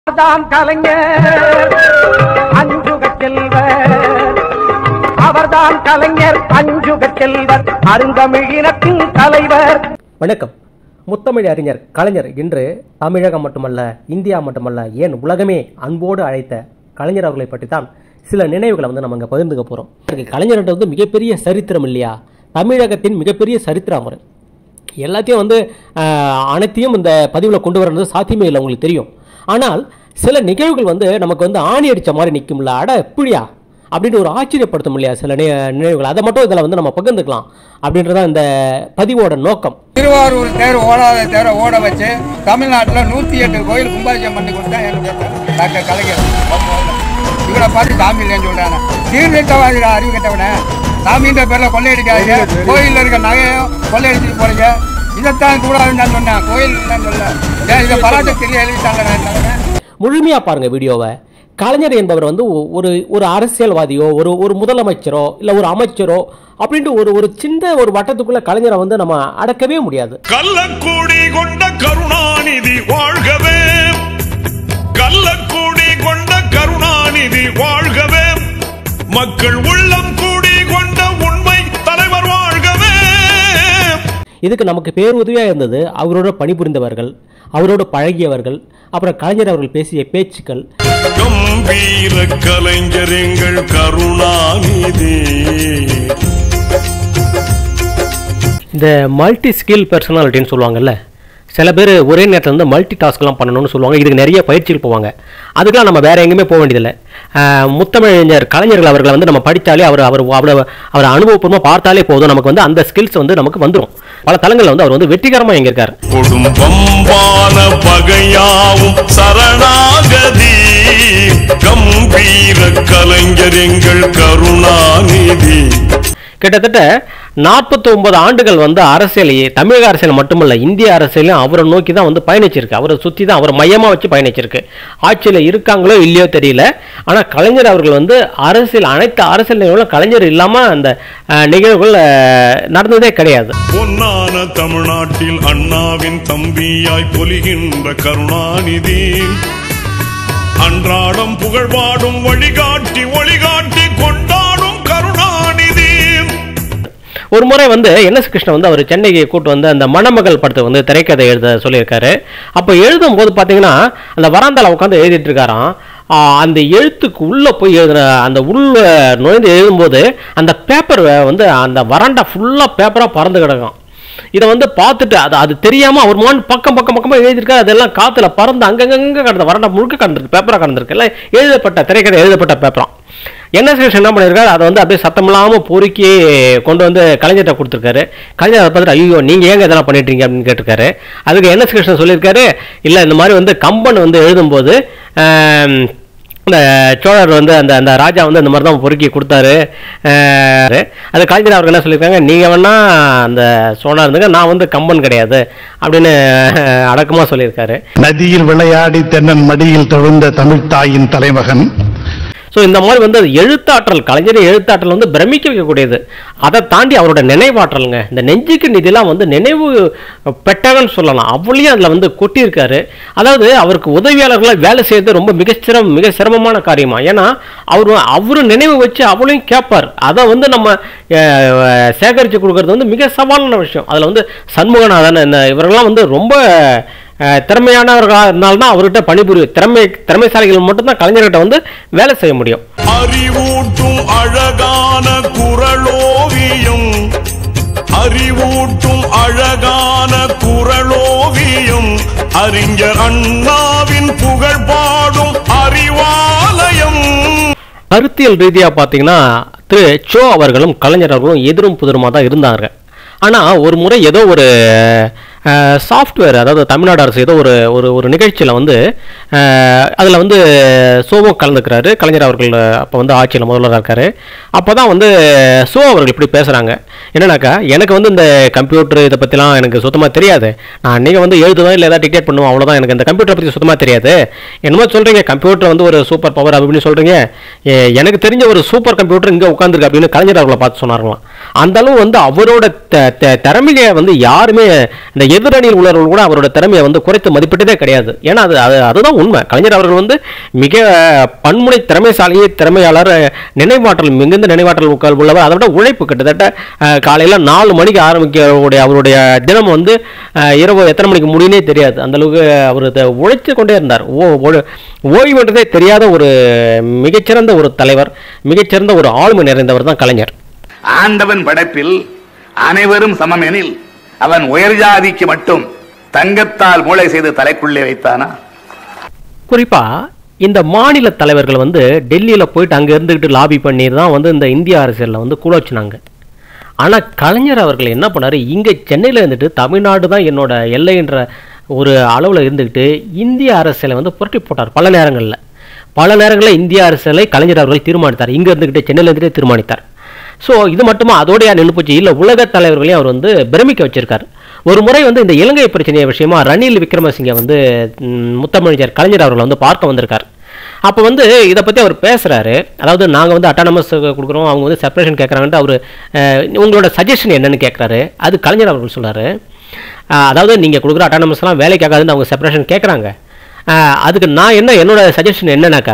அவர்தான் கலைஞர் அஞ்சுக செல்வர் அவர்தான் கலைஞர் அஞ்சுக செல்வர் அருந்தமிழினத்தின் தலைவர் வணக்கம் முத்தமிழ் அறிஞர் கலைஞர் இன்று தமிழகம் மட்டுமல்ல இந்தியா மட்டுமல்ல ஏன் உலகமே அன்போடு அழைத்த கலைஞர் அவர்களை பற்றி தான் சில நினைவுகளை வந்து நம்ம இங்கே பகிர்ந்துக்க போகிறோம் கலைஞர்கிட்ட வந்து மிகப்பெரிய சரித்திரம் இல்லையா தமிழகத்தின் மிகப்பெரிய சரித்திரம் அவர் எல்லாத்தையும் வந்து ஆஹ், அனைத்தையும் இந்த பதிவில் கொண்டு வரது சாத்தியமே இல்லை உங்களுக்கு தெரியும் ஆனால் சில நிகழ்வுகள் வந்து நமக்கு வந்து ஆணி அடித்த மாதிரி நிற்கும்ல அட எப்படியா அப்படின்னு ஒரு ஆச்சரியப்படுத்தும் இல்லையா சில நி- நினைவுகள் அதை மட்டும் இதில் வந்து நம்ம பகிர்ந்துக்கலாம் அப்படின்றதான் இந்த பதிவோட நோக்கம் திருவாரூர் தேர் ஓடாத தேரை ஓட வச்சு தமிழ்நாட்டில் நூற்றி எட்டு கோயில் கும்பாபிஷேகம் பண்ணி கொடுத்தா எனக்கு டாக்டர் கலைஞர் இவரை பார்த்து சாமி இல்லைன்னு சொல்றாங்க சீர்திருத்தவாதிடா அறிவு கட்டவனே சாமின்ற பேரில் கொள்ளையடிக்காதீங்க கோயிலில் இருக்க நகையும் கொள்ளையடிச்சிட்டு போறீங்க இதைத்தான் கூடாதுன்னு நான் சொன்னேன் கோயில் இல்லைன்னு சொல்ல ஏன் இதை பராட்ட தெரிய எழுதிட்டாங்க நான் முழுமையா பாருங்க வீடியோவை கலைஞர் என்பவர் வந்து ஒ- ஒரு ஒரு அரசியல்வாதியோ ஒரு ஒரு முதலமைச்சரோ இல்லை ஒரு அமைச்சரோ அப்படின்ட்டு ஒரு ஒரு சின்ன ஒரு வட்டத்துக்குள்ள கலைஞரை வந்து நம்ம அடக்கவே முடியாது கள்ளக்கூடி கொண்ட கருணாநிதி வாழ்கவே கள்ளக்கூடி கொண்ட கருணாநிதி வாழ்கவே மக்கள் உள்ளம் கூடி கொண்ட உண்மை தலைவர் வாழ்கவே இதுக்கு நமக்கு பேருதவியா இருந்தது அவரோட பணிபுரிந்தவர்கள் அவரோடு பழகியவர்கள் அப்புறம் கலைஞர் அவர்கள் பேசிய பேச்சுக்கள் கம்பீர கலைஞர் எங்கள் கருணாநிதி இந்த மல்டி ஸ்கில் பர்சனாலிட்டின்னு சொல்லுவாங்கல்ல சில பேர் ஒரே நேரத்தில் வந்து மல்டி டாஸ்க்லாம் பண்ணணும்னு சொல்லுவாங்க இதுக்கு நிறைய பயிற்சிகள் போவாங்க அதுக்கெல்லாம் நம்ம வேற எங்கேயுமே போக வேண்டியதில்லை ஆஹ் முத்தமிழறிஞர் கலைஞர்கள் அவர்களை வந்து நம்ம படித்தாலே அவர் அவர் அவரை அவர் அனுபவபூர்வமாக பார்த்தாலே போதும் நமக்கு வந்து அந்த ஸ்கில்ஸ் வந்து நமக்கு வந்துடும் பல தளங்களில் வந்து அவர் வந்து வெற்றிகரமாக எங்க இருக்கார் கொடும் பம்பான பகையாவும் சரணாகதி கம்பீர கலைஞர் எங்கள் கருணாநிதி கிட்டத்தட்ட 49 ஆண்டுகள் வந்து அரசியலையே தமிழக அரசியல் மட்டுமல்ல இந்திய அரசியலையும் அவரை நோக்கி தான் வந்து பயணிச்சிருக்கு அவரை சுற்றி தான் அவரை மையமாக வச்சு பயணிச்சிருக்கு ஆட்சியில் இருக்காங்களோ இல்லையோ தெரியல ஆனால் கலைஞர் அவர்கள் வந்து அரசியல் அனைத்து அரசியல் நிகழ்வுகளும் கலைஞர் இல்லாமல் அந்த அஹ், நிகழ்வுகள் அஹ், நடந்ததே கிடையாது பொன்னான தமிழ்நாட்டில் அண்ணாவின் தம்பியாய் பொலிகின்ற கருணாநிதி அன்றாடம் புகழ்பாடும் வழிகாட்டி ஒளிகாட்டி கொண்டாடும் கருணாநிதி ஒரு முறை வந்து என்எஸ் கிருஷ்ணன் வந்து அவர் சென்னைக்கு கூட்டு வந்து அந்த மணமகள் படத்தை வந்து திரைக்கதை எழுத சொல்லியிருக்காரு அப்போ எழுதும் போது பார்த்தீங்கன்னா அந்த வராந்தால உட்காந்து எழுதிட்டு இருக்காராம் ஆஹ் அந்த எழுத்துக்கு உள்ளே போய் எழுதுன அந்த உள்ள நுழைந்து எழுதும்போது அந்த பேப்பர் வந்து அந்த வராண்டா ஃபுல்லாக பேப்பராக பறந்து கிடக்கும் இதை வந்து பார்த்துட்டு அது அது தெரியாமல் அவர் மோன் பக்கம் பக்கம் பக்கமாக எழுதியிருக்காரு அதெல்லாம் காற்றுல பறந்து அங்கங்கங்க கடந்த வராண்டா முழுக்க கடந்திருக்கு பேப்பராக கடந்திருக்கு எல்லாம் எழுதப்பட்ட திரைக்கதை எழுதப்பட்ட பேப்பராம் என்எஸ் கிருஷ்ணன் என்ன பண்ணியிருக்காரு அதை வந்து அப்படியே சத்தம் இல்லாமல் பொறுக்கி கொண்டு வந்து கலைஞர்கிட்ட கொடுத்துருக்காரு கலைஞர் அதை பார்த்துட்டு ஐயோ நீங்கள் ஏங்க இதெல்லாம் பண்ணிட்டீங்க அப்படின்னு கேட்டிருக்காரு அதுக்கு என்எஸ் கிருஷ்ணன் சொல்லியிருக்காரு இல்லை இந்த மாதிரி வந்து கம்பன் வந்து எழுதும்போது ஆம், இந்த சோழர் வந்து அந்த அந்த ராஜா வந்து அந்த மாதிரி தான் பொறுக்கி கொடுத்தாரு ஆஹ், அது கலைஞர் அவர்கள் என்ன சொல்லியிருக்காங்க நீங்கள் வேணா அந்த சோழர் இருந்துங்க நான் வந்து கம்பன் கிடையாது அப்படின்னு அடக்கமாக சொல்லியிருக்காரு நதியில் விளையாடி தென்னன் மடியில் தழுந்த தமிழ்த்தாயின் தலைமகன் ஸோ இந்த மாதிரி வந்து அது எழுத்தாற்றல் கலைஞரின் எழுத்தாற்றல் வந்து பிரமிக்க வைக்கக்கூடியது அதை தாண்டி அவரோட நினைவாற்றலுங்க இந்த நெஞ்சுக்கு நிதிலாம் வந்து நினைவு பெட்டகன்னு சொல்லலாம் அவ்வளோயும் அதில் வந்து கொட்டியிருக்காரு அதாவது அவருக்கு உதவியாளர்களாக வேலை செய்யறது ரொம்ப மிக சிரம் மிக சிரமமான காரியமா ஏன்னா அவர் அவரு நினைவு வச்சு அவளையும் கேட்பார் அதை வந்து நம்ம அஹ், சேகரித்து கொடுக்கறது வந்து மிக சவாலான விஷயம் அதில் வந்து சண்முகநாதன் இந்த இவரெல்லாம் வந்து ரொம்ப அஹ் திறமையானவர்களாக இருந்தால்தான் அவர்கிட்ட பணிபுரியும் திறமை திறமைசாலிகள் மட்டும்தான் கலைஞர்கிட்ட வந்து வேலை செய்ய முடியும் அறிவூட்டும் அழகான குரலோவியம் அறிவூட்டும் அழகான குரலோவியம் அறிஞர் அண்ணாவின் புகழ் பாடும் அறிவாலயம் கருத்தியல் ரீதியாக பார்த்தீங்கன்னா திரு சோ அவர்களும் கலைஞர் அவர்களும் எதிரும் புதிருமாக தான் இருந்தாங்க ஆனால் ஒரு முறை ஏதோ ஒரு சாஃப்ட்வேர் அதாவது தமிழ்நாடு அரசு ஏதோ ஒரு ஒரு ஒரு நிகழ்ச்சியில் வந்து அதில் வந்து சோவும் கலந்துக்கிறாரு கலைஞர் அவர்கள் அப்போ வந்து ஆட்சியில் முதல்வராக இருக்காரு அப்போ தான் வந்து சோ அவர்கள் இப்படி பேசுகிறாங்க என்னன்னாக்கா எனக்கு வந்து இந்த கம்ப்யூட்டர் இதை பற்றிலாம் எனக்கு சுத்தமாக தெரியாது நான் அன்றைக்கி வந்து எழுதுவேன் இல்லை ஏதாவது டிக்டேட் பண்ணுவோம் அவ்வளோதான் எனக்கு இந்த கம்ப்யூட்டரை பற்றி சுத்தமாக தெரியாது என்னமோ சொல்கிறீங்க கம்ப்யூட்டர் வந்து ஒரு சூப்பர் பவர் அப்படின்னு சொல்கிறீங்க எனக்கு தெரிஞ்ச ஒரு சூப்பர் கம்ப்யூட்டர் இங்கே உட்காந்துருக்கு அப்படின்னு கலைஞர் அவர்களை பார்த்து சொன்னார்களாம் அந்த அளவு வந்து அவரோட த- த- திறமையை வந்து யாருமே இந்த எதிரணியில் உள்ளவர்கள் கூட அவரோட திறமையை வந்து குறைத்து மதிப்பிட்டதே கிடையாது ஏன்னா அது அது அதுதான் உண்மை கலைஞர் அவர்கள் வந்து மிக பன்முனை திறமைசாலி திறமையாளர் நினைவாற்றல் மிகுந்த நினைவாற்றல் உக்க- உள்ளவர் அதை விட உழைப்பு கிட்டத்தட்ட அஹ், காலையில நாலு மணிக்கு ஆரம்பிக்கக்கூடிய அவருடைய தினம் வந்து அஹ், இரவு எத்தனை மணிக்கு முடியுனே தெரியாது அந்த அளவுக்கு அவர் இதை உழைத்து கொண்டே இருந்தார் ஓ ஓ- ஓய்வுன்றதே தெரியாத ஒரு மிகச்சிறந்த ஒரு தலைவர் மிகச்சிறந்த ஒரு ஆளுமை நிறைந்தவர் தான் கலைஞர் ஆண்டவன் படைப்பில் அனைவரும் சமம் எனில் அவன் உயர் ஜாதிக்கு மட்டும் தங்கத்தால் மூளை செய்து தலைக்குள்ளே வைத்தானா குறிப்பா இந்த மாநில தலைவர்கள் வந்து டெல்லியில போயிட்டு அங்க இருந்துகிட்டு லாபி பண்ணி தான் வந்து இந்த இந்திய அரசியல்ல வந்து கூட வச்சுனாங்க ஆனா கலைஞர் அவர்கள் என்ன பண்ணாரு இங்க சென்னையில இருந்துட்டு தமிழ்நாடு தான் என்னோட எல்லைன்ற ஒரு அளவுல இருந்துக்கிட்டு இந்திய அரசியலை வந்து புரட்டி போட்டார் பல நேரங்கள்ல பல நேரங்களில் இந்திய அரசியலை கலைஞர் அவர்கள் தீர்மானித்தார் இங்க இருந்துகிட்டு சென்னையில இருந்துட்டே தீர்மானித்தார் ஸோ இது மட்டுமா அதோடய நின்று போச்சு இல்லை உலக தலைவர்களையும் அவர் வந்து பிரமிக்க வச்சிருக்காரு ஒரு முறை வந்து இந்த இலங்கை பிரச்சனை விஷயமா ரணில் விக்ரமசிங்க வந்து ம், முத்தமிழர் கலைஞர் அவர்களை வந்து பார்க்க வந்திருக்கார் அப்போ வந்து இதை பற்றி அவர் பேசுகிறாரு அதாவது நாங்கள் வந்து அட்டானமஸ் கொடுக்குறோம் அவங்க வந்து செப்பரேஷன் கேட்குறாங்கன்ட்டு அவர் உங்களோட சஜஷன் என்னன்னு கேட்குறாரு அது கலைஞர் அவர்கள் சொல்றாரு அஹ், அதாவது நீங்கள் கொடுக்குற அட்டானமஸ்லாம் வேலைக்கு ஆகாதுன்னு அவங்க செப்பரேஷன் கேட்குறாங்க அதுக்கு நான் என்ன என்னோட சஜஷன் என்னன்னாக்கா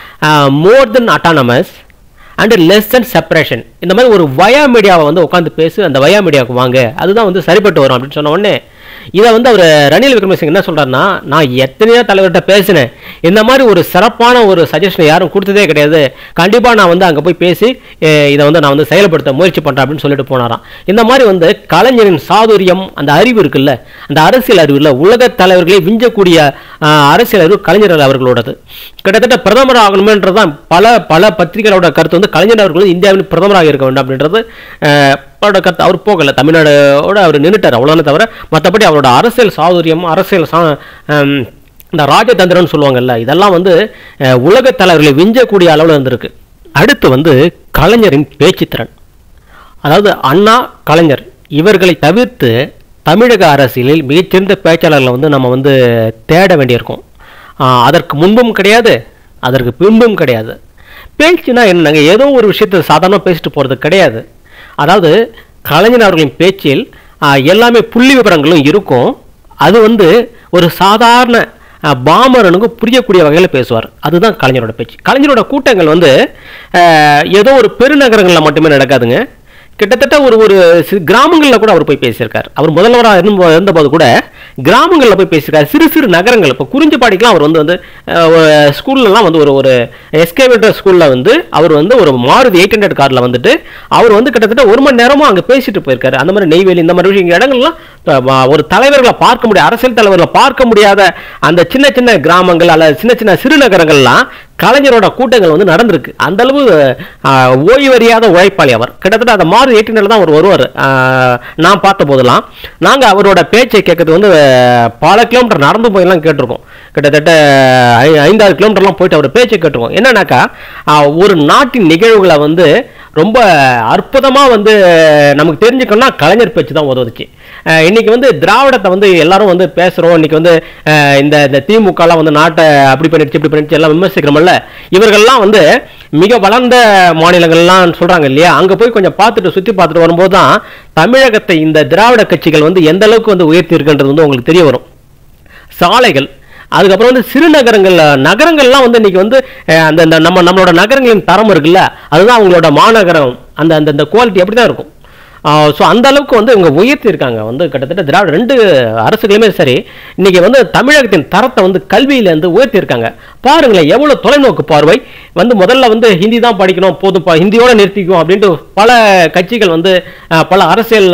more than autonomous and less than separation இந்த மாதிரி ஒரு வயா மீடியாவை வந்து உட்காந்து பேசு அந்த வயா மீடியாவுக்கு வாங்க அதுதான் வந்து சரிப்பட்டு வரும் அப்படின்னு சொன்ன உடனே இதை வந்து அவர் ரணில் விக்ரமசிங்க என்ன சொல்றாருன்னா நான் எத்தனையோ தலைவர்கிட்ட பேசினேன் இந்த மாதிரி ஒரு சிறப்பான ஒரு சஜஷனை யாரும் கொடுத்ததே கிடையாது கண்டிப்பாக நான் வந்து அங்கே போய் பேசி அஹ், இதை வந்து நான் வந்து செயல்படுத்த முயற்சி பண்ணுறேன் அப்படின்னு சொல்லிட்டு போனாராம் இந்த மாதிரி வந்து கலைஞரின் சாதுரியம் அந்த அறிவு இருக்குல்ல அந்த அரசியல் அறிவு இல்லை உலக தலைவர்களை விஞ்சக்கூடிய அஹ், அரசியல் அறிவு கலைஞர் அவர்களோடது கிட்டத்தட்ட பிரதமர் ஆகணுமேன்றது தான் பல பல பத்திரிகைகளோட கருத்து வந்து கலைஞர் அவர்கள் வந்து இந்தியாவின் பிரதமராக இருக்க வேண்டும் அப்படின்றது அஹ், அவரோட கருத்து அவர் போகல தமிழ்நாடோட அவர் நின்றுட்டார் அவ்வளோதானே தவிர மற்றபடி அவரோட அரசியல் சாதுரியம் அரசியல் சா ஹம், இந்த ராஜதந்திரம்னு சொல்லுவாங்கல்ல இதெல்லாம் வந்து அஹ், உலகத் தலைவர்களை விஞ்சக்கூடிய அளவில் இருந்திருக்கு அடுத்து வந்து கலைஞரின் பேச்சுத்திறன் அதாவது அண்ணா கலைஞர் இவர்களை தவிர்த்து தமிழக அரசியலில் மிகச்சிறந்த பேச்சாளர்களை வந்து நம்ம வந்து தேட வேண்டியிருக்கும் ஆஹ் அதற்கு முன்பும் கிடையாது அதற்கு பின்பும் கிடையாது பேச்சுனா என்னங்க ஏதோ ஒரு விஷயத்தை சாதாரணமாக பேசிட்டு போகிறது கிடையாது அதாவது கலைஞர் அவர்களின் பேச்சில் ஆஹ் எல்லாமே புள்ளி விவரங்களும் இருக்கும் அது வந்து ஒரு சாதாரண அஹ், பாமரனுக்கு புரியக்கூடிய வகையில் பேசுவார் அதுதான் கலைஞரோட பேச்சு கலைஞரோட கூட்டங்கள் வந்து அஹ், ஏதோ ஒரு பெருநகரங்களில் மட்டுமே நடக்காதுங்க கிட்டத்தட்ட ஒரு ஒரு சி- கிராமங்கள்ல கூட அவர் போய் பேசியிருக்கார் அவர் முதல்வராக இருந்த இருந்தபோது கூட கிராமங்களில் போய் பேசியிருக்காரு சிறு சிறு நகரங்கள் இப்போ குறிஞ்சிப்பாடிக்கெலாம் அவர் வந்து வந்து அஹ், ஒரு ஸ்கூல்லலாம் வந்து ஒரு ஒரு எஸ்கேவேட்டர் ஸ்கூலில் வந்து அவர் வந்து ஒரு மாருதி எயிட் ஹண்ட்ரட் காரில் வந்துட்டு அவர் வந்து கிட்டத்தட்ட ஒரு மணி நேரமும் அங்கே பேசிட்டு போயிருக்காரு அந்த மாதிரி நெய்வேலி இந்த மாதிரி விஷயம் இடங்கள்லாம் இப்ப, வ- ஒரு தலைவர்களை பார்க்க முடியாது அரசியல் தலைவர்களை பார்க்க முடியாத அந்த சின்ன சின்ன கிராமங்கள் அல்லது சின்ன சின்ன சிறு நகரங்கள்லாம் கலைஞரோட கூட்டங்கள் வந்து நடந்திருக்கு அந்த அளவு ஆஹ், ஓய்வறியாத உழைப்பாளி அவர் கிட்டத்தட்ட அந்த மாறு ஏற்றினில் தான் அவர் வருவார் ஆஹ், நான் பார்த்த போதெல்லாம் நாங்கள் அவரோட பேச்சை கேட்கறது வந்து ஆஹ், பல கிலோமீட்டர் நடந்து போயெல்லாம் கேட்டிருக்கோம் கிட்டத்தட்ட ஐ- ஐந்தாறு கிலோமீட்டர்லாம் போயிட்டு அவர் பேச்சை கேட்டிருக்கோம் என்னன்னாக்கா ஆஹ், ஒரு நாட்டின் நிகழ்வுகளை வந்து ரொம்ப அற்புதமாக வந்து நமக்கு தெரிஞ்சுக்கணும்னா கலைஞர் பேச்சு தான் உதவுச்சு அஹ் இன்னைக்கு வந்து திராவிடத்தை வந்து எல்லாரும் வந்து பேசுகிறோம் இன்னைக்கு வந்து அஹ் இந்த இந்த திமுகலாம் வந்து நாட்டை அப்படி பண்ணிடுச்சு இப்படி பண்ணிடுச்சு எல்லாம் விமர்சிக்கிறோம்ல இவர்கள்லாம் வந்து மிக வளர்ந்த மாநிலங்கள்லாம் சொல்கிறாங்க இல்லையா அங்கே போய் கொஞ்சம் பார்த்துட்டு சுற்றி பார்த்துட்டு வரும்போது தான் தமிழகத்தை இந்த திராவிட கட்சிகள் வந்து எந்த அளவுக்கு வந்து உயர்த்தி இருக்குன்றது வந்து உங்களுக்கு தெரிய வரும் சாலைகள் அதுக்கப்புறம் வந்து சிறு நகரங்கள்ல நகரங்கள்லாம் வந்து இன்னைக்கு வந்து அஹ், அந்த அந்த நம்ம நம்மளோட நகரங்களின் தரம் இருக்குல்ல அதுதான் அவங்களோட மாநகரம் அந்த அந்த அந்த குவாலிட்டி அப்படி தான் இருக்கும் ஸோ அந்த அளவுக்கு வந்து இவங்க உயர்த்தி இருக்காங்க வந்து கிட்டத்தட்ட திராவிட ரெண்டு அரசுகளுமே சரி இன்னைக்கு வந்து தமிழகத்தின் தரத்தை வந்து கல்வியில இருந்து உயர்த்தி இருக்காங்க பாருங்களேன் எவ்வளவு தொலைநோக்கு பார்வை வந்து முதல்ல வந்து ஹிந்தி தான் படிக்கணும் போதும் ஹிந்தியோட நிறுத்திக்கும் அப்படின்ட்டு பல கட்சிகள் வந்து அஹ், பல அரசியல்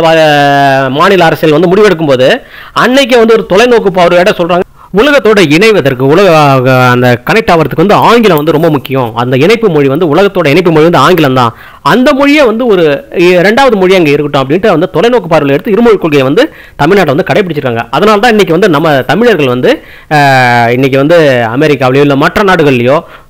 வ- மாநில அரசியல் வந்து முடிவெடுக்கும் போது அன்னைக்கு வந்து ஒரு தொலைநோக்கு பார்வையோட சொல்றாங்க உலகத்தோட இணைவதற்கு உலக அந்த கனெக்ட் ஆகிறதுக்கு வந்து ஆங்கிலம் வந்து ரொம்ப முக்கியம் அந்த இணைப்பு மொழி வந்து உலகத்தோட இணைப்பு மொழி வந்து ஆங்கிலம் தான் அந்த மொழியை வந்து ஒரு இ- ரெண்டாவது மொழி அங்கே இருக்கட்டும் அப்படின்ட்டு வந்து தொலைநோக்கு பார்வையில் எடுத்து இருமொழி கொள்கையை வந்து தமிழ்நாட்டை வந்து கடைபிடிச்சிருக்காங்க அதனால தான் இன்னைக்கு வந்து நம்ம தமிழர்கள் வந்து ஆஹ், இன்னைக்கு வந்து அமெரிக்காவிலையோ இல்லை மற்ற நாடுகள்லையோ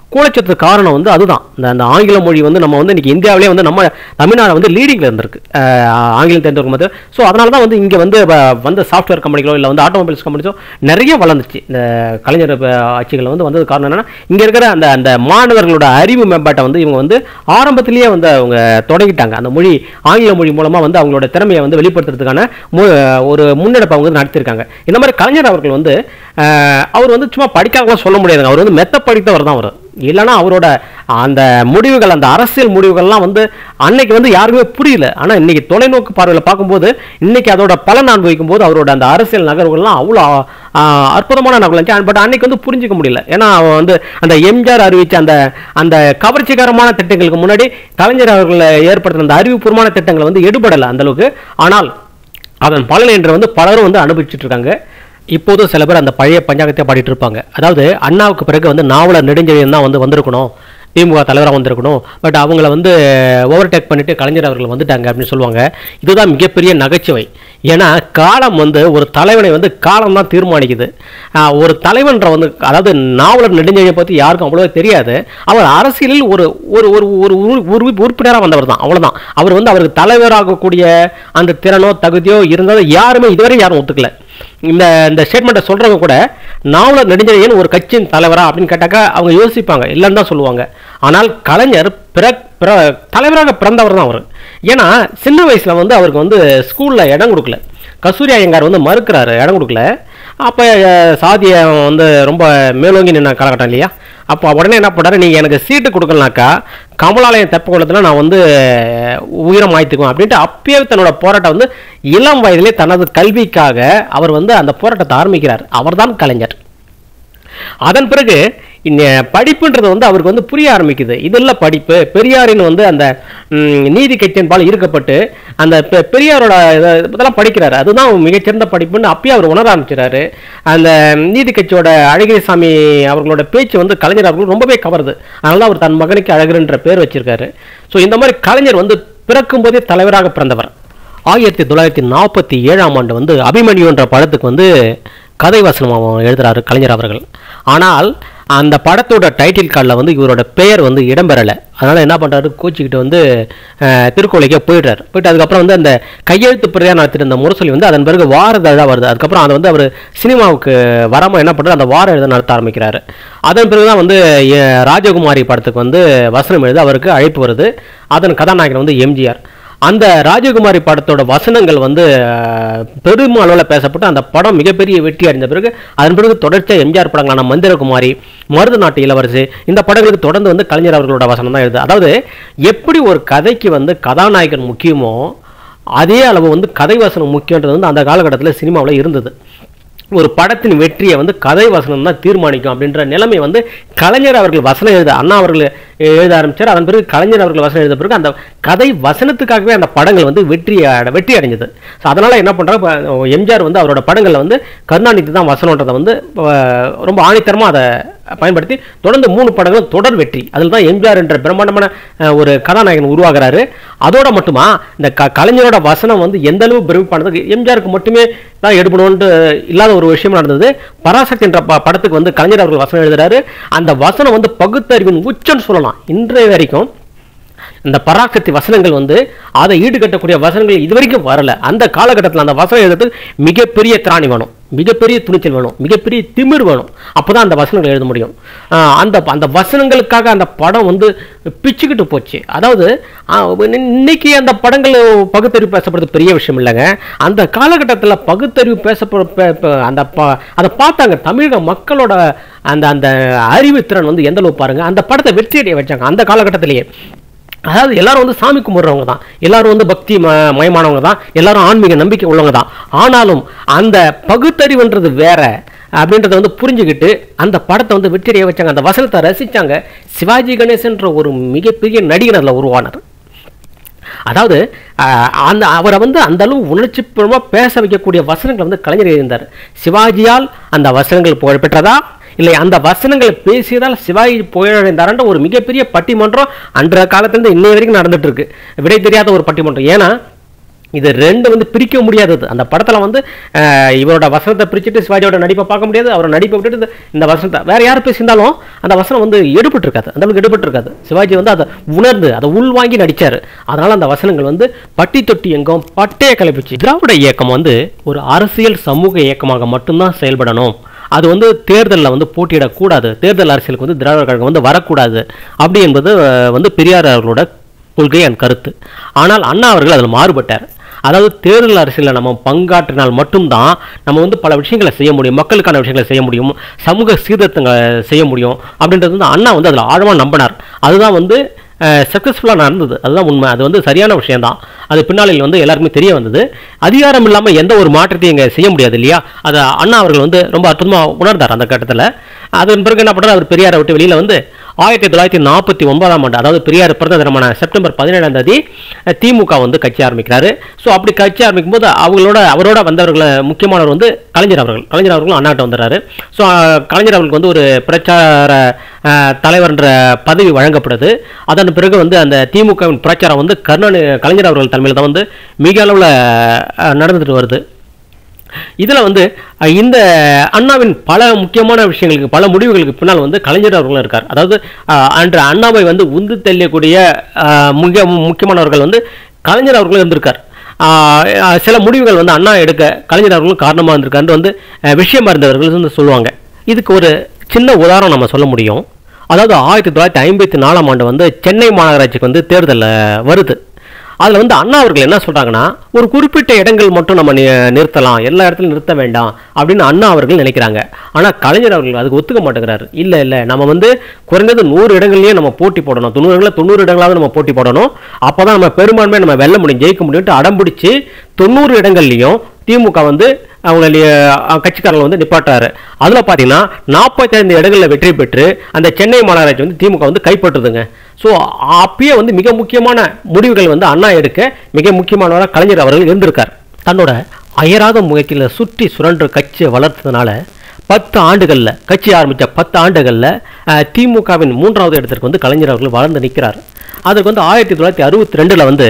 கூலச்சத்துக்கு காரணம் வந்து அதுதான் இந்த அந்த ஆங்கில மொழி வந்து நம்ம வந்து இன்னைக்கு இந்தியாவிலே வந்து நம்ம தமிழ்நாடு வந்து லீடிங்கில் இருந்திருக்கு அஹ், ஆங்கிலம் தெரிஞ்சவங்க வந்து ஸோ அதனால தான் வந்து இங்கே வந்து வ- வந்த சாஃப்ட்வேர் கம்பெனிகளோ இல்லை வந்து ஆட்டோமொபைல்ஸ் கம்பெனிஸோ நிறைய வளர்ந்துச்சு இந்த கலைஞர் ப- ஆட்சிகள் வந்து வந்தது காரணம் என்னன்னா இங்கே இருக்கிற அந்த அந்த மாணவர்களோட அறிவு மேம்பாட்டை வந்து இவங்க வந்து ஆரம்பத்திலேயே வந்து அவங்க தொடங்கிட்டாங்க அந்த மொழி ஆங்கில மொழி மூலமாக வந்து அவங்களோட திறமையை வந்து வெளிப்படுத்துறதுக்கான மு- ஒரு முன்னெடுப்பை அவங்க வந்து நடத்தியிருக்காங்க இந்த மாதிரி கலைஞர் அவர்கள் வந்து அஹ், அவர் வந்து சும்மா படிக்காதவங்க சொல்ல முடியாதுங்க அவர் வந்து மெத்த படித்தவர் தான் அவர் இல்லைன்னா அவரோட அந்த முடிவுகள் அந்த அரசியல் முடிவுகள்லாம் வந்து அன்னைக்கு வந்து யாருக்குமே புரியல ஆனால் இன்னைக்கு தொலைநோக்கு பார்வையில் பார்க்கும்போது இன்னைக்கு அதோட பலன் அனுபவிக்கும் போது அவரோட அந்த அரசியல் நகர்வுகள்லாம் அவ்வளோ ஆ, அற்புதமான நகல் இருந்துச்சு பட் அன்னைக்கு வந்து புரிஞ்சிக்க முடியல ஏன்னா அவன் வந்து அந்த எம்ஜிஆர் அறிவிச்ச அந்த அந்த கவர்ச்சிகரமான திட்டங்களுக்கு முன்னாடி கலைஞர் அவர்கள் ஏற்படுத்தின அந்த அறிவுபூர்வமான திட்டங்கள் வந்து எடுபடலை அந்த அளவுக்கு ஆனால் அதன் பலன் என்று வந்து பலரும் வந்து அனுபவிச்சுட்டு இருக்காங்க இப்போதும் சில பேர் அந்த பழைய பஞ்சாங்கத்தை பாடிட்டு இருப்பாங்க அதாவது அண்ணாவுக்கு பிறகு வந்து நாவலர் நெடுஞ்செழியன் தான் வந்து வந்திருக்கணும் திமுக தலைவராக வந்திருக்கணும் பட் அவங்கள வந்து ஓவர்டேக் பண்ணிட்டு கலைஞர் அவர்கள் வந்துட்டாங்க அப்படின்னு சொல்லுவாங்க இதுதான் மிகப்பெரிய நகைச்சுவை ஏன்னா காலம் வந்து ஒரு தலைவனை வந்து காலம் தான் தீர்மானிக்குது ஆஹ் ஒரு தலைவன்ற வந்து அதாவது நாவலர் நெடுஞ்செழியை பற்றி யாருக்கும் அவ்வளோ தெரியாது அவர் அரசியலில் ஒரு ஒரு ஒரு ஒரு உறு- உறு- உறுப்பினராக வந்தவர் தான் அவ்வளவுதான் அவர் வந்து அவருக்கு தலைவராகக்கூடிய அந்த திறனோ தகுதியோ இருந்தாலும் யாருமே இதுவரை யாரும் ஒத்துக்கல இந்த இந்த ஸ்டேட்மெண்ட்டை சொல்றவங்க கூட நாவலர் நெடுஞ்செழியன் ஒரு கட்சியின் தலைவரா அப்படின்னு கேட்டாக்கா அவங்க யோசிப்பாங்க இல்லைன்னு தான் சொல்லுவாங்க ஆனால் கலைஞர் பிற பிற தலைவராக பிறந்தவர் தான் அவர் ஏன்னா சின்ன வயசுல வந்து அவருக்கு வந்து ஸ்கூல்ல இடம் கொடுக்கல கஸ்தூரி ஐயங்கார் வந்து மறுக்கிறாரு இடம் கொடுக்கல அப்போ சாதியை வந்து ரொம்ப மேலோங்கி நின்ன காலகட்டம் இல்லையா அப்போ உடனே என்ன பண்ணாரு நீங்கள் எனக்கு சீட்டு கொடுக்கலனாக்கா கமலாலயம் தெப்ப குளத்தில் நான் வந்து உயிரம் மாய்த்துக்குவேன் அப்படின்ட்டு அப்பயே தன்னோட போராட்டம் வந்து இளம் வயதிலே தனது கல்விக்காக அவர் வந்து அந்த போராட்டத்தை ஆரம்பிக்கிறார் அவர்தான் கலைஞர் அதன் பிறகு இந்த படிப்புன்றது வந்து அவருக்கு வந்து புரிய ஆரம்பிக்குது இதெல்லாம் படிப்பு பெரியாரின் வந்து அந்த ம், நீதி கட்சியின்பால் ஈர்க்கப்பட்டு அந்த பெ- பெரியாரோட இத- இதெல்லாம் படிக்கிறாரு அதுதான் மிகச்சிறந்த படிப்புன்னு அப்பயே அவர் உணர ஆரம்பிச்சிடாரு அந்த நீதி கட்சியோட அழகிரிசாமி அவர்களோட பேச்சு வந்து கலைஞர் அவர்கள் ரொம்பவே கவருது அதனால தான் அவர் தன் மகனுக்கு அழகருன்ற பேர் வச்சிருக்காரு ஸோ இந்த மாதிரி கலைஞர் வந்து பிறக்கும் போதே தலைவராக பிறந்தவர் ஆயிரத்தி தொள்ளாயிரத்தி நாற்பத்தி ஏழாம் ஆண்டு வந்து அபிமன்யுன்ற படத்துக்கு வந்து கதை வசனம் அவன் எழுதுறாரு கலைஞர் அவர்கள் ஆனால் அந்த படத்தோட டைட்டில் கார்டில் வந்து இவரோட பெயர் வந்து இடம்பெறலை அதனால் என்ன பண்ணுறாரு கோச்சிக்கிட்டு வந்து அஹ், திருக்கோளைக்கே போயிடுறாரு போயிட்டு அதுக்கப்புறம் வந்து அந்த கையெழுத்து பிரியா நடத்திட்டு இருந்த முரசொலி வந்து அதன் பிறகு வார இதழா வருது அதுக்கப்புறம் அதை வந்து அவர் சினிமாவுக்கு வராமல் என்ன பண்ணுறாரு அந்த வார எழுத நடத்த ஆரம்பிக்கிறாரு அதன் பிறகு தான் வந்து எ- ராஜகுமாரி படத்துக்கு வந்து வசனம் எழுத அவருக்கு அழைப்பு வருது அதன் கதாநாயகன் வந்து எம்ஜிஆர் அந்த ராஜகுமாரி படத்தோட வசனங்கள் வந்து அஹ், பெரும் அளவில் பேசப்பட்டு அந்த படம் மிகப்பெரிய வெற்றி அடைந்த பிறகு அதன் பிறகு தொடர்ச்சியாக எம்ஜிஆர் படங்களான மந்திரகுமாரி மருது நாட்டு இளவரசி இந்த படங்களுக்கு தொடர்ந்து வந்து கலைஞர் அவர்களோட வசனம் தான் எழுது அதாவது எப்படி ஒரு கதைக்கு வந்து கதாநாயகன் முக்கியமோ அதே அளவு வந்து கதை வசனம் முக்கியன்றது வந்து அந்த காலகட்டத்தில் சினிமாவில் இருந்தது ஒரு படத்தின் வெற்றியை வந்து கதை வசனம் தான் தீர்மானிக்கும் அப்படின்ற நிலைமை வந்து கலைஞர் அவர்கள் வசனம் எழுத அண்ணா அவர்கள் எழுத ஆரம்பிச்சார் அதன் பிறகு கலைஞர் அவர்கள் வசனம் எழுத பிறகு அந்த கதை வசனத்துக்காகவே அந்த படங்கள் வந்து வெற்றி அட- வெற்றி அடைஞ்சது ஸோ அதனால் என்ன பண்ணுறாங்க எம்ஜிஆர் வந்து அவரோட படங்களில் வந்து கருணாநிதி தான் வசனன்றதை வந்து அஹ், ரொம்ப ஆணித்தரமாக அதை பயன்படுத்தி தொடர்ந்து மூணு படங்களும் தொடர் வெற்றி அதில் தான் எம்ஜிஆர் என்ற பிரம்மாண்டமான அஹ், ஒரு கதாநாயகன் உருவாகிறாரு அதோட மட்டுமா இந்த க கலைஞரோட வசனம் வந்து எந்த அளவு பிரமிப்பானது எம்ஜிஆருக்கு மட்டுமே தான் எடுக்கணும்னு இல்லாத ஒரு விஷயம் நடந்தது பராசக்தி என்ற ப- படத்துக்கு வந்து கலைஞர் அவர்கள் வசனம் எழுதுறாரு அந்த வசனம் வந்து பகுத்தறிவின் உச்சம்னு சொல்லலாம் இன்றைய வரைக்கும் இந்த பராசக்தி வசனங்கள் வந்து அதை ஈடுகட்டக்கூடிய வசனங்கள் இதுவரைக்கும் வரல அந்த காலகட்டத்தில் அந்த வசனம் எழுதுறதுக்கு மிகப்பெரிய திராணி வேணும் மிகப்பெரிய துணிச்சல் வேணும் மிகப்பெரிய திமிர் வேணும் அப்பதான் அந்த வசனங்கள் எழுத முடியும் ஆஹ் அந்த அந்த வசனங்களுக்காக அந்த படம் வந்து பிச்சுக்கிட்டு போச்சு அதாவது ஆஹ் இன்ன- இன்னைக்கு அந்த படங்கள் பகுத்தறிவு பேசப்படுறது பெரிய விஷயம் இல்லைங்க அந்த காலகட்டத்தில் பகுத்தறிவு பேசப்பட பே- பே- அந்த ப- அதை பார்த்தாங்க தமிழக மக்களோட அந்த அந்த அறிவுத்திறன் வந்து எந்த அளவு பாருங்க அந்த படத்தை வெற்றி அடைய வச்சாங்க அந்த காலகட்டத்திலேயே அதாவது எல்லாரும் வந்து சாமி கும்பிட்றவங்க தான் எல்லாரும் வந்து பக்தி ம மயமானவங்க தான் எல்லாரும் ஆன்மீக நம்பிக்கை உள்ளவங்க தான் ஆனாலும் அந்த பகுத்தறிவுன்றது வேற அப்படின்றத வந்து புரிஞ்சுக்கிட்டு அந்த படத்தை வந்து வெற்றியடைய வச்சாங்க அந்த வசனத்தை ரசிச்சாங்க சிவாஜி கணேசன்ற ஒரு மிகப்பெரிய நடிகர் அதில் உருவானார் அதாவது ஆஹ், அந்த அவரை வந்து அந்த அளவு உணர்ச்சிபூர்வமாக பேச வைக்கக்கூடிய வசனங்கள் வந்து கலைஞர் இருந்தார் சிவாஜியால் அந்த வசனங்கள் புகழ் பெற்றதா இல்லை அந்த வசனங்களை பேசியதால் சிவாஜி புகழடைந்தார்ன்ற ஒரு மிகப்பெரிய பட்டிமன்றம் அன்றைய காலத்திலிருந்து இன்னைய வரைக்கும் நடந்துட்டு இருக்கு விடை தெரியாத ஒரு பட்டிமன்றம் ஏன்னா இது ரெண்டு வந்து பிரிக்க முடியாதது அந்த படத்தில் வந்து அஹ், இவரோட வசனத்தை பிரிச்சுட்டு சிவாஜியோட நடிப்பை பார்க்க முடியாது அவரோட நடிப்பை விட்டுட்டு இந்த- இந்த வசனத்தை வேற யார் பேசியிருந்தாலும் அந்த வசனம் வந்து எடுபட்டு இருக்காது அந்த அளவுக்கு எடுபட்டு இருக்காது சிவாஜி வந்து அதை உணர்ந்து அதை உள்வாங்கி நடிச்சார் அதனால அந்த வசனங்கள் வந்து பட்டி தொட்டி எங்கும் பட்டைய கிளப்பிச்சு திராவிட இயக்கம் வந்து ஒரு அரசியல் சமூக இயக்கமாக மட்டும்தான் செயல்படணும் அது வந்து தேர்தலில் வந்து போட்டியிடக்கூடாது தேர்தல் அரசியலுக்கு வந்து திராவிட கழகம் வந்து வரக்கூடாது அப்படி என்பது அஹ், வந்து பெரியார் அவர்களோட கொள்கை என் கருத்து ஆனால் அண்ணா அவர்கள் அதில் மாறுபட்டார் அதாவது தேர்தல் அரசியலில் நம்ம பங்காற்றினால் மட்டும்தான் நம்ம வந்து பல விஷயங்களை செய்ய முடியும் மக்களுக்கான விஷயங்களை செய்ய முடியும் சமூக சீர்திருத்தங்களை செய்ய முடியும் அப்படின்றது வந்து அண்ணா வந்து அதில் ஆழமாக நம்பினார் அதுதான் வந்து சக்ஸஸ்ஃபுல்லாக நடந்தது அதுதான் உண்மை அது வந்து சரியான விஷயம்தான் அது பின்னாளில் வந்து எல்லாருக்குமே தெரிய வந்தது அதிகாரம் இல்லாமல் எந்த ஒரு மாற்றத்தையும் இங்கே செய்ய முடியாது இல்லையா அதை அண்ணா அவர்கள் வந்து ரொம்ப அற்புதமாக உணர்ந்தார் அந்த கட்டத்தில் அதன் பிறகு என்ன பண்ணுறாரு அவர் பெரியாரை விட்டு வெளியில் வந்து ஆயிரத்தி தொள்ளாயிரத்தி நாற்பத்தி ஒன்பதாம் ஆண்டு அதாவது பெரியார் பிறந்த தினமான செப்டம்பர் பதினேழாம் தேதி அஹ், திமுக வந்து கட்சி ஆரம்பிக்கிறாரு ஸோ அப்படி கட்சி ஆரம்பிக்கும் போது அவங்களோட அவரோட வந்தவர்கள் முக்கியமானவர் வந்து கலைஞர் அவர்கள் கலைஞர் அவர்களும் அண்ணாட்ட வந்துடுறாரு ஸோ கலைஞர் அவர்களுக்கு வந்து ஒரு பிரச்சார அஹ், தலைவர்ன்ற பதவி வழங்கப்படுது அதன் பிறகு வந்து அந்த திமுகவின் பிரச்சாரம் வந்து கருணாநிதி கலைஞர் அவர்கள் தலைமையில் தான் வந்து மிக அளவில் நடந்துட்டு வருது இதில் வந்து அஹ், இந்த அண்ணாவின் பல முக்கியமான விஷயங்களுக்கு பல முடிவுகளுக்கு பின்னால் வந்து கலைஞர் அவர்களும் இருக்கார் அதாவது அஹ், அன்று அண்ணாவை வந்து உந்து தெரியக்கூடிய அஹ், மிக முக்கியமானவர்கள் வந்து கலைஞர் அவர்களும் இருந்திருக்கார் ஆஹ், அஹ், சில முடிவுகள் வந்து அண்ணா எடுக்க கலைஞர் அவர்களும் காரணமாக இருந்திருக்காருன்னு வந்து அஹ், விஷயம் அறிந்தவர்கள் வந்து சொல்லுவாங்க இதுக்கு ஒரு சின்ன உதாரணம் நம்ம சொல்ல முடியும் அதாவது ஆயிரத்தி தொள்ளாயிரத்தி ஐம்பத்தி நாலாம் ஆண்டு வந்து சென்னை மாநகராட்சிக்கு வந்து தேர்தல் அஹ், வருது அதில் வந்து அண்ணா அவர்கள் என்ன சொல்கிறாங்கன்னா ஒரு குறிப்பிட்ட இடங்கள் மட்டும் நம்ம நி- நிறுத்தலாம் எல்லா இடத்துலையும் நிறுத்த வேண்டாம் அப்படின்னு அண்ணா அவர்கள் நினைக்கிறாங்க ஆனால் கலைஞர் அவர்கள் அதுக்கு ஒத்துக்க மாட்டேங்கிறாரு இல்லை இல்லை நம்ம வந்து குறைந்தது நூறு இடங்கள்லயே நம்ம போட்டி போடணும் தொண்ணூறு இடங்களில் தொண்ணூறு இடங்களாவது நம்ம போட்டி போடணும் அப்போ தான் நம்ம பெரும்பான்மை நம்ம வெல்ல முடியும் ஜெயிக்க முடியும்ட்டு அடம் பிடிச்சி தொண்ணூறு இடங்கள்லையும் திமுக வந்து அவங்க லி- அஹ் கட்சிக்காரங்க வந்து நிப்பாட்டுறாரு அதில் பார்த்தீங்கன்னா நாற்பத்தைந்து இடங்களில் வெற்றி பெற்று அந்த சென்னை மாநகராட்சி வந்து திமுக வந்து கைப்பற்றுதுங்க ஸோ அப்பயே வந்து மிக முக்கியமான முடிவுகள் வந்து அண்ணா எடுக்க மிக முக்கியமானவராக கலைஞர் அவர்கள் இருந்திருக்கார் தன்னோட அயராத முயற்சியில் சுற்றி சுழன்று கட்சியை வளர்த்ததுனால பத்து ஆண்டுகளில் கட்சி ஆரம்பித்த பத்து ஆண்டுகளில் திமுகவின் மூன்றாவது இடத்திற்கு வந்து கலைஞர் அவர்கள் வளர்ந்து நிற்கிறார் அதுக்கு வந்து ஆயிரத்தி தொள்ளாயிரத்தி அறுபத்தி ரெண்டில் வந்து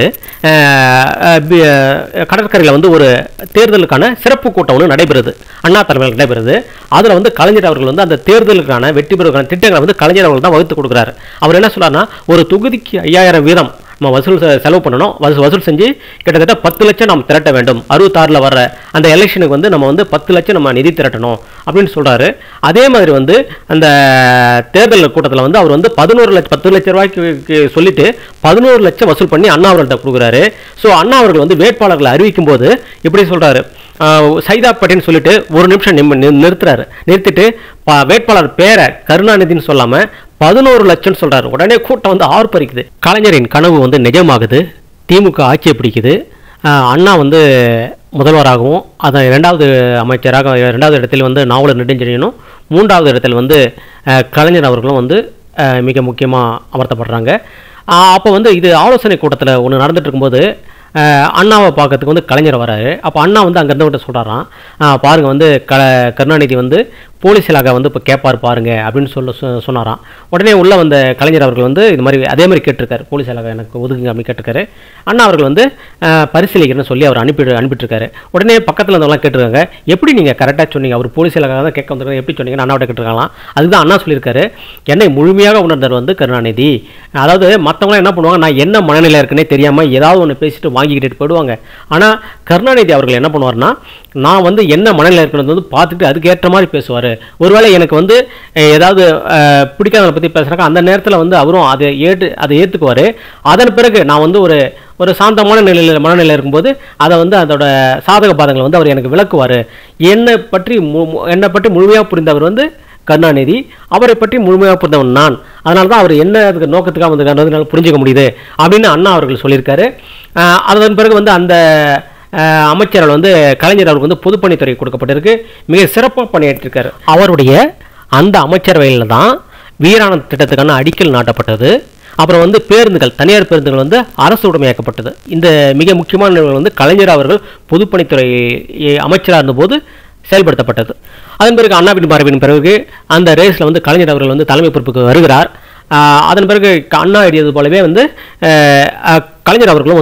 கடற்கரையில் வந்து ஒரு தேர்தலுக்கான சிறப்பு கூட்டம் ஒன்று நடைபெறுது அண்ணா தலைமையில் நடைபெறுது அதில் வந்து கலைஞர் அவர்கள் வந்து அந்த தேர்தலுக்கான வெற்றி பெறுவதற்கான திட்டங்களை வந்து கலைஞர் அவர்கள் தான் வகுத்து கொடுக்குறாரு அவர் என்ன சொல்றாருன்னா ஒரு தொகுதிக்கு ஐயாயிரம் வீதம் நம்ம வசூல் செ- செலவு பண்ணணும் வசூல் வசூல் செஞ்சு கிட்டத்தட்ட பத்து லட்சம் நாம் திரட்ட வேண்டும் அறுபத்தாறில் வர அந்த எலெக்ஷனுக்கு வந்து நம்ம வந்து பத்து லட்சம் நம்ம நிதி திரட்டணும் அப்படின்னு சொல்றாரு அதே மாதிரி வந்து அந்த தேர்தல் கூட்டத்தில் வந்து அவர் வந்து பதினோரு லட்சம் பத்து லட்சம் ரூபாய்க்கு சொல்லிட்டு பதினோரு லட்சம் வசூல் பண்ணி அண்ணா அவர்கள்ட்ட கொடுக்குறாரு ஸோ அண்ணா அவர்கள் வந்து வேட்பாளர்களை அறிவிக்கும் போது இப்படி சொல்றாரு ஆஹ் சைதாப்பேட்டைன்னு சொல்லிட்டு ஒரு நிமிஷம் நிம்ம- நி- நிறுத்துறாரு நிறுத்திட்டு ப- வேட்பாளர் பேரை கருணாநிதின்னு சொல்லாம பதினோரு லட்சம் சொல்றாரு உடனே கூட்டம் வந்து ஆர்ப்பரிக்குது கலைஞரின் கனவு வந்து நிஜமாகுது திமுக ஆட்சியை பிடிக்குது ஆஹ் அண்ணா வந்து முதல்வராகவும் அதை இரண்டாவது அமைச்சராக இரண்டாவது இடத்தில் வந்து நாவலர் நெடுஞ்செழியனும் மூன்றாவது இடத்தில் வந்து ஆஹ் கலைஞர் அவர்களும் வந்து ஆஹ் மிக முக்கியமாக அமர்த்தப்படுறாங்க அப்போ வந்து இது ஆலோசனை கூட்டத்தில் ஒன்று நடந்துட்டு இருக்கும்போது ஆஹ் அண்ணாவை பார்க்கறதுக்கு வந்து கலைஞர் வராரு அப்போ அண்ணா வந்து அங்கே இருந்தவங்கிட்ட சொல்கிறாராம் பாருங்க வந்து க கருணாநிதி வந்து போலீஸ் இலாகா வந்து இப்போ கேட்பார் பாருங்க அப்படின்னு சொல்ல சொ- சொன்னாராம் உடனே உள்ள வந்த கலைஞர் அவர்கள் வந்து இது மாதிரி அதே மாதிரி கேட்டிருக்காரு போலீஸ் இலாகா எனக்கு ஒதுக்குங்க அப்படின்னு கேட்டிருக்காரு அண்ணா அவர்கள் வந்து ஆஹ் பரிசீலிக்கிறேன்னு சொல்லி அவர் அனுப்பி அனுப்பிட்டுருக்காரு உடனே பக்கத்தில் இருந்தவங்களாம் கேட்டிருக்காங்க எப்படி நீங்கள் கரெக்டாக சொன்னீங்க அவர் போலீஸ் இலாகா தான் கேட்க வந்திருக்காங்க எப்படி சொன்னீங்கன்னு அண்ணாவிட்ட கேட்டிருக்காங்களாம் அதுதான் அண்ணா சொல்லியிருக்காரு என்னை முழுமையாக உணர்ந்தவர் வந்து கருணாநிதி அதாவது மற்றவங்களாம் என்ன பண்ணுவாங்க நான் என்ன மனநிலை இருக்குன்னே தெரியாமல் ஏதாவது ஒன்று பேசிட்டு வாங்கிக்கிட்டு போயிடுவாங்க ஆனால் கருணாநிதி அவர்கள் என்ன பண்ணுவார்னா நான் வந்து என்ன மனநிலை இருக்கிறது வந்து பார்த்துட்டு அதுக்கு ஏற்ற மாதிரி பேசுவார் ஒருவேளை எனக்கு வந்து அஹ், ஏதாவது அஹ், பிடிக்காதவங்களை பற்றி பேசுகிறாங்க அந்த நேரத்தில் வந்து அவரும் அதை ஏற்று அதை ஏற்றுக்குவார் அதன் பிறகு நான் வந்து ஒரு ஒரு சாந்தமான நிலையில் மனநிலை இருக்கும்போது அதை வந்து அதோட சாதக பாதங்களை வந்து அவர் எனக்கு விளக்குவார் என்னை பற்றி மு மு- என்னை பற்றி முழுமையாக புரிந்தவர் வந்து கருணாநிதி அவரை பற்றி முழுமையாக புரிந்தவன் நான் அதனால தான் அவர் என்ன அதுக்கு நோக்கத்துக்காக வந்திருக்காரு என்னால் புரிஞ்சுக்க முடியுது அப்படின்னு அண்ணா அவர்கள் சொல்லியிருக்காரு ஆஹ் அதன் பிறகு வந்து அந்த ஆஹ் அமைச்சர்கள் வந்து கலைஞர் அவருக்கு வந்து பொதுப்பணித்துறை கொடுக்கப்பட்டிருக்கு மிக சிறப்பாக பணியாற்றிருக்காரு அவருடைய அந்த அமைச்சரவையில் தான் வீராணம் திட்டத்துக்கான அடிக்கல் நாட்டப்பட்டது அப்புறம் வந்து பேருந்துகள் தனியார் பேருந்துகள் வந்து அரசு உடைமையாக்கப்பட்டது இந்த மிக முக்கியமான நிகழ்வுகள் வந்து கலைஞர் அவர்கள் பொதுப்பணித்துறை அமைச்சராக இருந்தபோது செயல்படுத்தப்பட்டது அதன் பிறகு அண்ணாவின் மறைவின் பிறகு அந்த ரேஸில் வந்து கலைஞர் அவர்கள் வந்து தலைமை பொறுப்புக்கு வருகிறார் ஆஹ் அதன் பிறகு க- அண்ணா எழுதியது போலவே வந்து ஆஹ் அஹ் கலைஞர் அவர்களும் வந்து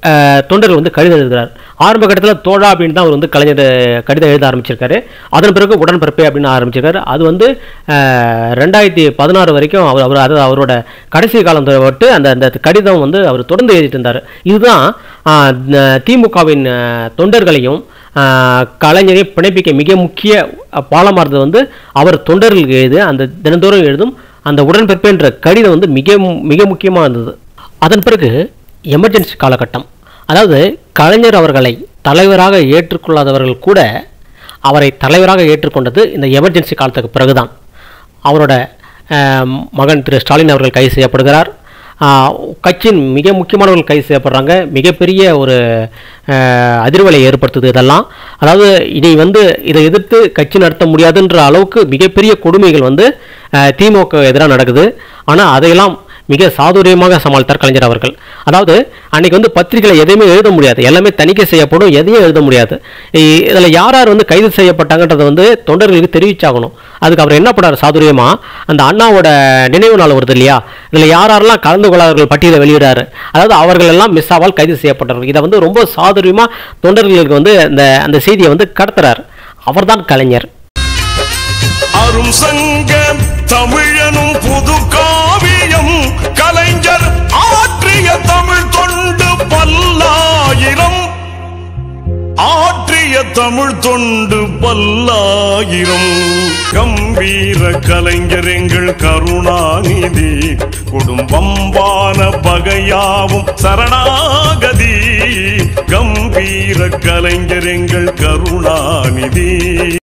அஹ், தொண்டர்கள் வந்து கடிதம் எழுதுகிறார் ஆரம்ப கட்டத்தில் தோழா அப்படின்னு தான் அவர் வந்து கலைஞர் கடிதம் எழுத ஆரம்பிச்சிருக்காரு அதன் பிறகு உடன்பிறப்பே அப்படின்னு ஆரம்பிச்சிருக்காரு அது வந்து அஹ், ரெண்டாயிரத்தி பதினாறு வரைக்கும் அவர் அவர் அதாவது அவரோட கடைசி காலம் விட்டு அந்த அந்த கடிதம் வந்து அவர் தொடர்ந்து எழுதிட்டு இருந்தார் இதுதான் அஹ், ந- திமுகவின் அஹ், தொண்டர்களையும் அஹ், கலைஞரையும் பிணைப்பிக்க மிக முக்கிய அஹ், பாலமா இருந்தது வந்து அவர் தொண்டர்களுக்கு எழுது அந்த தினந்தோறும் எழுதும் அந்த உடன்பிறப்பு என்ற கடிதம் வந்து மிக மு- மிக முக்கியமாக இருந்தது அதன் பிறகு எமர்ஜென்சி காலகட்டம் அதாவது கலைஞர் அவர்களை தலைவராக ஏற்றுக்கொள்ளாதவர்கள் கூட அவரை தலைவராக ஏற்றுக்கொண்டது இந்த எமர்ஜென்சி காலத்துக்கு பிறகுதான் அவரோட அஹ், மகன் திரு ஸ்டாலின் அவர்கள் கைது செய்யப்படுகிறார் ஆஹ், கட்சியின் மிக முக்கியமானவர்கள் கைது செய்யப்படுறாங்க மிகப்பெரிய ஒரு அஹ், அதிர்வலை ஏற்படுத்துது இதெல்லாம் அதாவது இனி வந்து இதை எதிர்த்து கட்சி நடத்த முடியாதுன்ற அளவுக்கு மிகப்பெரிய கொடுமைகள் வந்து அஹ், திமுக எதிராக நடக்குது ஆனால் அதையெல்லாம் மிக சாதுரியமாக சமாளித்தார் கலைஞர் அவர்கள் அதாவது அன்னைக்கு வந்து பத்திரிகையில் எதையுமே எழுத முடியாது எல்லாமே தணிக்கை செய்யப்படும் எதையும் எழுத முடியாது இதில் யார் யார் வந்து கைது செய்யப்பட்டாங்கன்றதை வந்து தொண்டர்களுக்கு தெரிவிச்சாகணும் அதுக்கு அவர் என்ன பண்ணார் சாதுரியமா அந்த அண்ணாவோட நினைவு நாள் வருது இல்லையா இதில் யார் யாரெல்லாம் கலந்து கொள்ளாதவர்கள் பட்டியலை வெளியிடாரு அதாவது அவர்கள் எல்லாம் மிஸ் ஆவால் கைது செய்யப்பட்டார்கள் இதை வந்து ரொம்ப சாதுரியமா தொண்டர்களுக்கு வந்து அந்த அந்த செய்தியை வந்து கடத்துறார் அவர்தான் கலைஞர் அரும் சங்க தமிழனும் புது காவியம் கலைஞர் ஆற்றிய தமிழ் தொண்டு பல்லாயிரம் ஆற்றிய தமிழ் தொண்டு பல்லாயிரம் கம்பீர கலைஞர் எங்கள் கருணாநிதி குடும்பம்பான பகையாவும் சரணாகதி கம்பீர கலைஞர் எங்கள் கருணாநிதி